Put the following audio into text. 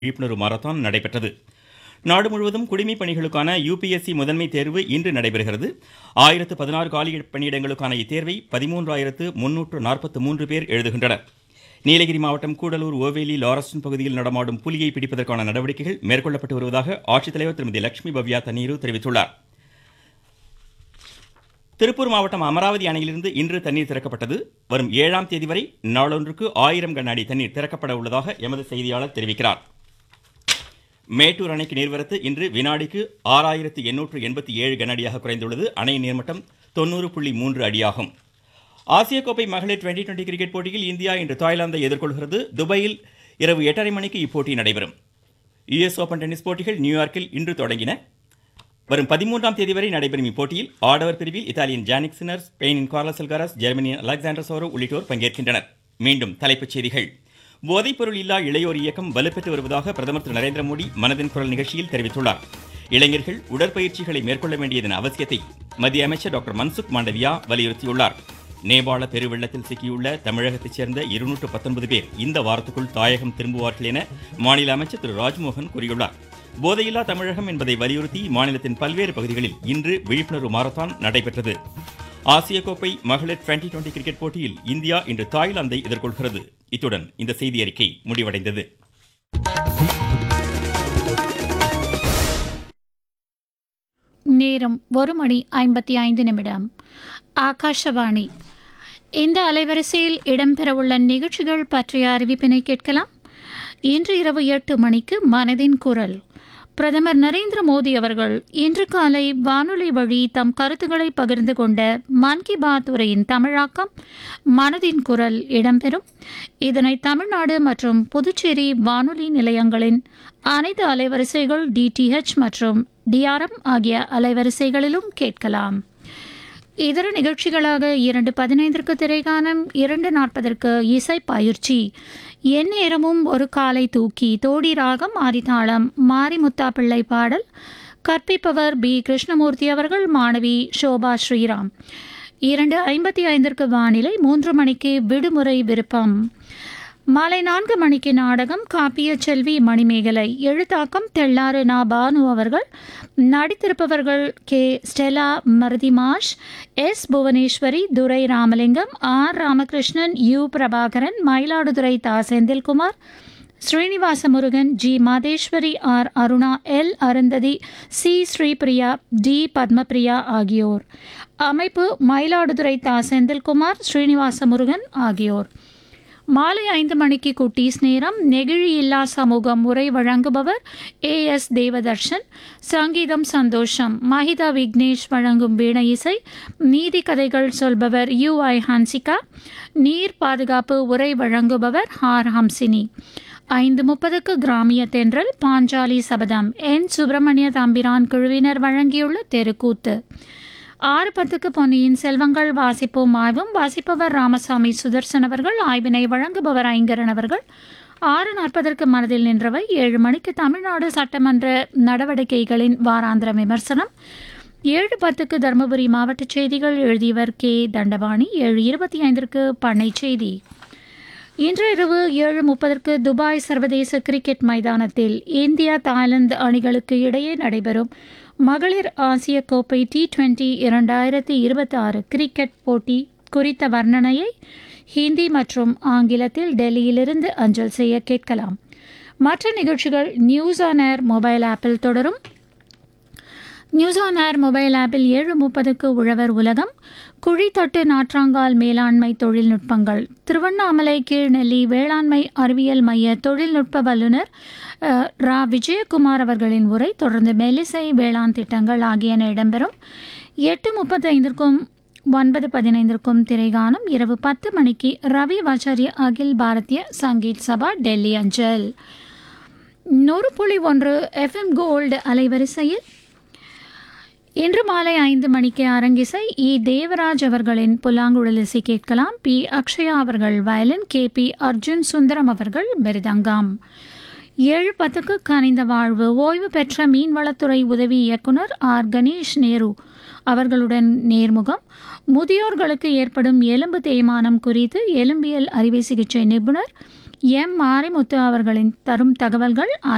விழிப்புணர்வு மாரத்தான் நடைபெற்றது நாடு முழுவதும் குடிமைப் பணிகளுக்கான யுபிஎஸ்சி முதன்மை தேர்வு இன்று நடைபெறுகிறது ஆயிரத்து பதினாறு காலி பணியிடங்களுக்கான இத்தேர்வை பதிமூன்றாயிரத்து முன்னூற்று நாற்பத்து மூன்று பேர் எழுதுகின்றனர் நீலகிரி மாவட்டம் கூடலூர் ஓவேலி லாரஸ்டன் பகுதியில் நடமாடும் புலியை பிடிப்பதற்கான நடவடிக்கைகள் மேற்கொள்ளப்பட்டு வருவதாக ஆட்சித்தலைவர் திருமதி லட்சுமி பவ்யா தண்ணீரு தெரிவித்துள்ளார் திருப்பூர் மாவட்டம் அமராவதி அணையிலிருந்து இன்று தண்ணீர் திறக்கப்பட்டது வரும் ஏழாம் தேதி வரை நாளொன்றுக்கு ஆயிரம் கன அடி தண்ணீர் திறக்கப்பட உள்ளதாக எமது செய்தியாளர் தெரிவிக்கிறார் மேட்டூர் அணைக்கு நீர்வரத்து இன்று வினாடிக்கு ஆறாயிரத்து எண்ணூற்று எண்பத்தி ஏழு கனஅடியாக குறைந்துள்ளது அணையின் நீர்மட்டம் தொண்ணூறு புள்ளி மூன்று அடியாகும் ஆசிய கோப்பை மகளிர் டுவெண்டி டுவெண்டி கிரிக்கெட் போட்டியில் இந்தியா இன்று தாய்லாந்தை எதிர்கொள்கிறது துபாயில் இரவு எட்டரை மணிக்கு இப்போட்டி நடைபெறும் யுஎஸ் ஓபன் டென்னிஸ் போட்டிகள் நியூயார்க்கில் இன்று தொடங்கின வரும் பதிமூன்றாம் தேதி வரை நடைபெறும் இப்போட்டியில் ஆடவர் பிரிவில் இத்தாலியின் ஜானிக் சினர் ஸ்பெயினின் கார்லஸ் அல்காரஸ் ஜெர்மனியின் அலெக்சாண்டர் சோரோ உள்ளிட்டோர் பங்கேற்கின்றனர் மீண்டும் தலைப்புச் செய்திகள் போதைப்பொருள் இல்லா இளையோர் இயக்கம் வலுப்பெற்று வருவதாக பிரதமர் திரு நரேந்திர மோடி மனதின் குரல் நிகழ்ச்சியில் தெரிவித்துள்ளார் இளைஞர்கள் உடற்பயிற்சிகளை மேற்கொள்ள வேண்டியதன் அவசியத்தை மத்திய அமைச்சர் டாக்டர் மன்சுக் மாண்டவியா வலியுறுத்தியுள்ளார் நேபாள பெருவெள்ளத்தில் சிக்கியுள்ள தமிழகத்தைச் சேர்ந்த இருநூற்று பத்தொன்பது பேர் இந்த வாரத்துக்குள் தாயகம் திரும்புவார்கள் என மாநில அமைச்சர் திரு ராஜ்மோகன் கூறியுள்ளார் போதையில்லா தமிழகம் என்பதை வலியுறுத்தி மாநிலத்தின் பல்வேறு பகுதிகளில் இன்று விழிப்புணர்வு மாரத்தான் நடைபெற்றது ஆசிய கோப்பை மகளிர் டுவெண்டி டுவெண்டி கிரிக்கெட் போட்டியில் இந்தியா இன்று தாய்லாந்தை எதிர்கொள்கிறது இத்துடன் இந்த செய்தி அறிக்கை முடிவடைந்தது நேரம் ஒரு மணி ஐம்பத்தி ஐந்து நிமிடம் ஆகாஷவாணி இந்த அலைவரிசையில் இடம்பெறவுள்ள நிகழ்ச்சிகள் பற்றிய அறிவிப்பினை கேட்கலாம் இன்று இரவு எட்டு மணிக்கு மனதின் குரல் பிரதமர் நரேந்திர மோடி அவர்கள் இன்று காலை வானொலி வழி தம் கருத்துக்களை பகிர்ந்து கொண்ட மன் கி பாத் உரையின் தமிழாக்கம் மனதின் குரல் இடம்பெறும் இதனை தமிழ்நாடு மற்றும் புதுச்சேரி வானொலி நிலையங்களின் அனைத்து அலைவரிசைகள் டிடிஹெச் மற்றும் டிஆர்எம் ஆகிய அலைவரிசைகளிலும் கேட்கலாம் இதர நிகழ்ச்சிகளாக இரண்டு பதினைந்திற்கு திரைகானம் இரண்டு நாற்பதற்கு இசை பயிற்சி எந்நேரமும் ஒரு காலை தூக்கி தோடி ராகம் ஆதிதாளம் மாரிமுத்தா பிள்ளை பாடல் கற்பிப்பவர் பி கிருஷ்ணமூர்த்தி அவர்கள் மாணவி சோபா ஸ்ரீராம் இரண்டு ஐம்பத்தி ஐந்திற்கு வானிலை மூன்று மணிக்கு விடுமுறை விருப்பம் மாலை நான்கு மணிக்கு நாடகம் காப்பிய செல்வி மணிமேகலை எழுத்தாக்கம் தெள்ளாறு நா பானு அவர்கள் நடித்திருப்பவர்கள் கே ஸ்டெலா மருதிமாஷ் S Bhuvaneswari Durai Ramalingam R Ramakrishnan U Prabhakaran Mayiladuthurai தா Senthilkumar Srinivasa Murugan G Madheswari R Aruna L Arundhathi C Sripriya D Padmapriya ஆகியோர் அமைப்பு மயிலாடுதுறை தா செந்தில்குமார் ஸ்ரீனிவாச முருகன் ஆகியோர் மாலை ஐந்து மணிக்கு குட்டீஸ் நேரம் நெகிழி இல்லா சமூகம் உரை வழங்குபவர் ஏ எஸ் தேவதர்ஷன் சங்கீதம் சந்தோஷம் மஹிதா விக்னேஷ் வழங்கும் வீண இசை நீதி கதைகள் சொல்பவர் யு ஐ ஹன்சிகா நீர் பாதுகாப்பு உரை வழங்குபவர் ஹார் ஹம்சினி ஐந்து முப்பதுக்கு கிராமிய தென்றல் பாஞ்சாலி சபதம் என் சுப்பிரமணிய தம்பிரான் குழுவினர் வழங்கியுள்ள தெருக்கூத்து ஆறு பத்துக்கு பொன்னியின் செல்வங்கள் வாசிப்போம் ஆய்வும் வாசிப்பவர் ராமசாமி சுதர்சன் அவர்கள் ஆய்வினை வழங்குபவர் ஐங்கரன் அவர்கள் ஆறு நாற்பதற்கு மனதில் நின்றவை ஏழு மணிக்கு தமிழ்நாடு சட்டமன்ற நடவடிக்கைகளின் வாராந்திர விமர்சனம் ஏழு பத்துக்கு தருமபுரி மாவட்ட செய்திகள் எழுதியவர் கே தண்டபாணி ஏழு இருபத்தி ஐந்திற்கு பண்ணை செய்தி இன்று இரவு ஏழு முப்பதற்கு துபாய் சர்வதேச கிரிக்கெட் மைதானத்தில் இந்தியா தாய்லாந்து அணிகளுக்கு இடையே நடைபெறும் மகளிர் ஆசிய கோப்பை டி டுவெண்டி இரண்டாயிரத்தி இருபத்தி ஆறு கிரிக்கெட் போட்டி குறித்த வர்ணனையை ஹிந்தி மற்றும் ஆங்கிலத்தில் டெல்லியிலிருந்து அஞ்சல் செய்ய கேட்கலாம் மற்ற நிகழ்ச்சிகள் நியூஸ் ஆன் ஏர் மொபைல் ஆப்பில் தொடரும் நியூஸ் ஆன் ஏர் மொபைல் ஆப்பில் ஏழு முப்பதுக்கு உழவர் உலகம் குழித்தொட்டு நாற்றாங்கால் மேலாண்மை தொழில்நுட்பங்கள் திருவண்ணாமலை கீழ்நெல்லி வேளாண்மை அறிவியல் மைய தொழில்நுட்ப வல்லுநர் அஹ், ரா விஜயகுமார் அவர்களின் உரை தொடர்ந்து மெலிசை வேளாண் திட்டங்கள் ஆகியன இடம்பெறும் எட்டு முப்பத்தைந்திற்கும் ஒன்பது பதினைந்திற்கும் திரைகானம் இரவு பத்து மணிக்கு ரவி வாச்சாரிய அகில் பாரதிய சங்கீத் சபா டெல்லி அஞ்சல் நூறு புள்ளி ஒன்று எஃப்எம் கோல்டு அலைவரிசையில் இன்று மாலை ஐந்து மணிக்கு அரங்கிசை இ தேவராஜ் அவர்களின் புல்லாங்குழல் இசை கேட்கலாம் பி அக்ஷயா அவர்கள் violin K P Arjun Sundaram அவர்கள் மிருதங்கம் ஏழு பத்துக்கு கனிந்த வாழ்வு ஓய்வு பெற்ற மீன்வளத்துறை உதவி இயக்குனர் ஆர் கணேஷ் நேரு அவர்களுடன் நேர்முகம் முதியோர்களுக்கு ஏற்படும் எலும்பு தேய்மானம் குறித்து எலும்பியல் அறுவை சிகிச்சை நிபுணர் எம் மாரிமுத்து அவர்களின் தரும் தகவல்கள்